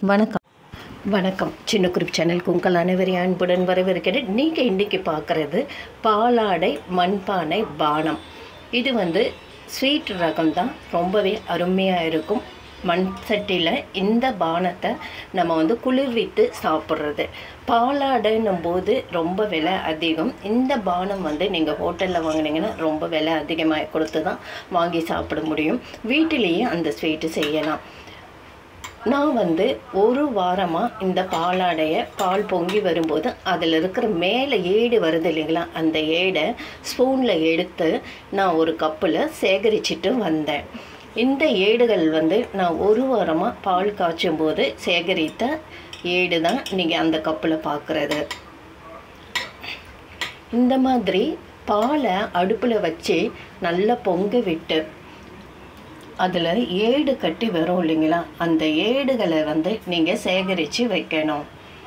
வணக்கம் வணக்கம் சின்ன குறிப் சேனலுக்கு உங்கள் அனைவரையும் அன்புடன் வரவேற்கிறேன் நீங்கள் இன்றைக்கி பார்க்குறது பாலாடை மண்பானை பானம் இது வந்து ஸ்வீட் ரகம் தான் ரொம்பவே அருமையாக இருக்கும் மண் சட்டியில் இந்த பானத்தை நம்ம வந்து குளிர்வித்து சாப்பிட்றது பாலாடைன்னும் போது ரொம்ப விலை அதிகம் இந்த பானம் வந்து நீங்கள் ஹோட்டலில் வாங்குனீங்கன்னா ரொம்ப விலை அதிகமாக கொடுத்து தான் வாங்கி சாப்பிட முடியும் வீட்டிலேயே அந்த ஸ்வீட்டு செய்யலாம் நான் வந்து ஒரு வாரமாக இந்த பாலாடையை பால் பொங்கி வரும்போது அதில் இருக்கிற மேலே ஏடு வருது இல்லைங்களா அந்த ஏடை ஸ்பூனில் எடுத்து நான் ஒரு கப்பில் சேகரிச்சிட்டு வந்தேன் இந்த ஏடுகள் வந்து நான் ஒரு வாரமாக பால் காய்ச்சும் போது சேகரித்த ஏடு தான் நீங்கள் அந்த கப்பில் பார்க்குறது இந்த மாதிரி பாலை அடுப்பில் வச்சு நல்லா பொங்க விட்டு அதில் ஏடு கட்டி வரும் இல்லைங்களா அந்த ஏடுகளை வந்து நீங்கள் சேகரித்து வைக்கணும்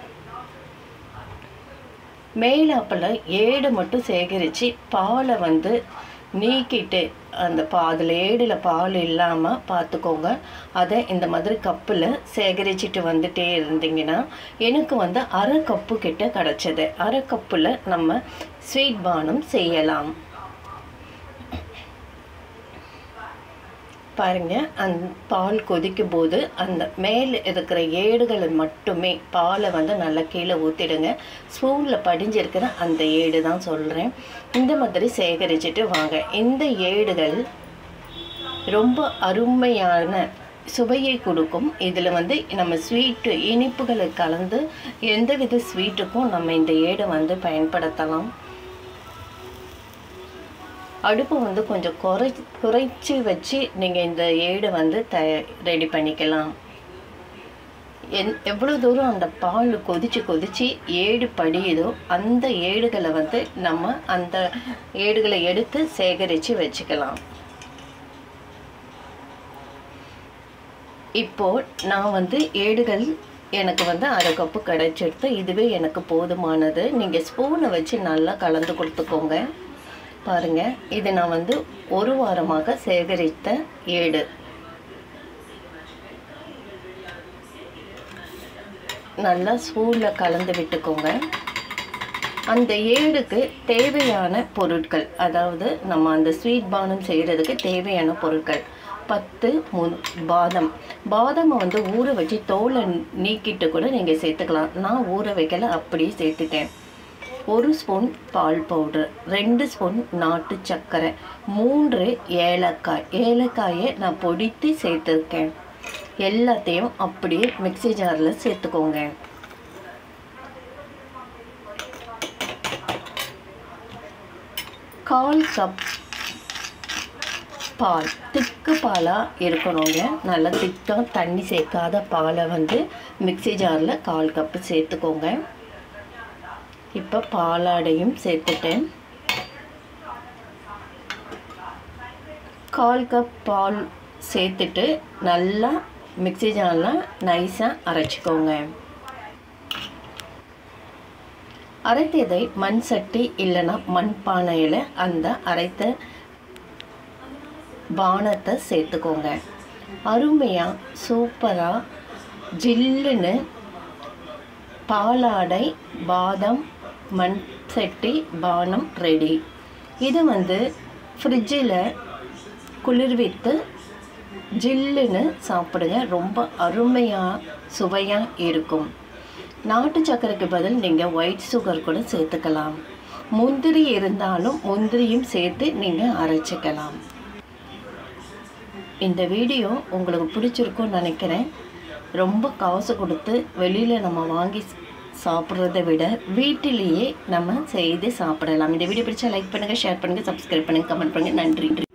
மேலாப்பில் ஏடு மட்டும் சேகரித்து பாலை வந்து நீக்கிட்டு அந்த பா அதில் ஏடில் பால் இல்லாமல் பார்த்துக்கோங்க அதை இந்த மாதிரி கப்பில் சேகரிச்சுட்டு வந்துட்டே இருந்தீங்கன்னா எனக்கு வந்து அரை கப்பு கிட்ட கிடச்சது அரை கப்பில் நம்ம ஸ்வீட் பானம் செய்யலாம் பாருங்க அந்த பால் கொதிக்கும் போது அந்த மேலே இருக்கிற ஏடுகளை மட்டுமே பாலை வந்து நல்லா கீழே ஊற்றிடுங்க ஸ்பூனில் படிஞ்சிருக்கிற அந்த ஏடு தான் சொல்கிறேன் இந்த மாதிரி சேகரிச்சுட்டு வாங்க இந்த ஏடுகள் ரொம்ப அருமையான சுவையை கொடுக்கும் இதில் வந்து நம்ம ஸ்வீட்டு இனிப்புகளை கலந்து எந்தவித ஸ்வீட்டுக்கும் நம்ம இந்த ஏடை வந்து பயன்படுத்தலாம் அடுப்பு வந்து கொஞ்சம் குறை குறைச்சி வச்சு நீங்கள் இந்த ஏடை வந்து த ரெடி பண்ணிக்கலாம் என் எவ்வளோ தூரம் அந்த பால் கொதித்து கொதித்து ஏடு படியுதோ அந்த ஏடுகளை வந்து நம்ம அந்த ஏடுகளை எடுத்து சேகரித்து வச்சுக்கலாம் இப்போ நான் வந்து ஏடுகள் எனக்கு வந்து அரை கப்பு கிடைச்சிடுத்து இதுவே எனக்கு போதுமானது நீங்கள் ஸ்பூனை வச்சு நல்லா கலந்து கொடுத்துக்கோங்க பாருங்க இது நான் வந்து ஒரு வாரமாக சேகரித்த ஏடு நல்லா ஸ்பூனில் கலந்து விட்டுக்கோங்க அந்த ஏடுக்கு தேவையான பொருட்கள் அதாவது நம்ம அந்த ஸ்வீட் பானம் செய்கிறதுக்கு தேவையான பொருட்கள் பத்து மு பாதம் பாதாமை வந்து ஊற வச்சு தோலை நீக்கிட்டு கூட நீங்கள் சேர்த்துக்கலாம் நான் ஊற வைக்கல அப்படியே சேர்த்துட்டேன் ஒரு ஸ்பூன் பால் பவுடர் ரெண்டு ஸ்பூன் நாட்டு சர்க்கரை மூன்று ஏலக்காய் ஏலக்காயை நான் பொடித்து சேர்த்துருக்கேன் எல்லாத்தையும் அப்படியே மிக்சி ஜாரில் சேர்த்துக்கோங்க கால் கப் பால் திக்கு பாலாக இருக்கணுங்க நல்லா திக்காக தண்ணி சேர்க்காத பாலை வந்து மிக்சி ஜாரில் கால் கப்பு சேர்த்துக்கோங்க இப்போ பாலாடையும் சேர்த்துட்டேன் கால் கப் பால் சேர்த்துட்டு நல்லா மிக்சி ஜாரில் நைஸாக அரைச்சிக்கோங்க அரைத்ததை மண் சட்டி இல்லைன்னா மண் பானையில் அந்த அரைத்த பானத்தை சேர்த்துக்கோங்க அருமையாக சூப்பராக ஜில்லுன்னு பாலாடை பாதம் மண் சட்டி பானம் ரெடி இது வந்து ஃப்ரிட்ஜில் குளிர்வித்து ஜில்லுன்னு சாப்பிடுங்க ரொம்ப அருமையாக சுவையாக இருக்கும் நாட்டு சக்கரைக்கு பதில் நீங்கள் ஒயிட் சுகர் கூட சேர்த்துக்கலாம் முந்திரி இருந்தாலும் முந்திரியும் சேர்த்து நீங்கள் அரைச்சிக்கலாம் இந்த வீடியோ உங்களுக்கு பிடிச்சிருக்கும்னு நினைக்கிறேன் ரொம்ப காசு கொடுத்து வெளியில் நம்ம வாங்கி சாப்பிட்றத விட வீட்டிலேயே நம்ம செய்து சாப்பிடலாம் இந்த வீடியோ பிடிச்சா லைக் பண்ணுங்கள் ஷேர் பண்ணுங்கள் சப்ஸ்கிரைப் பண்ணுங்கள் கமெண்ட் பண்ணுங்கள் நன்றி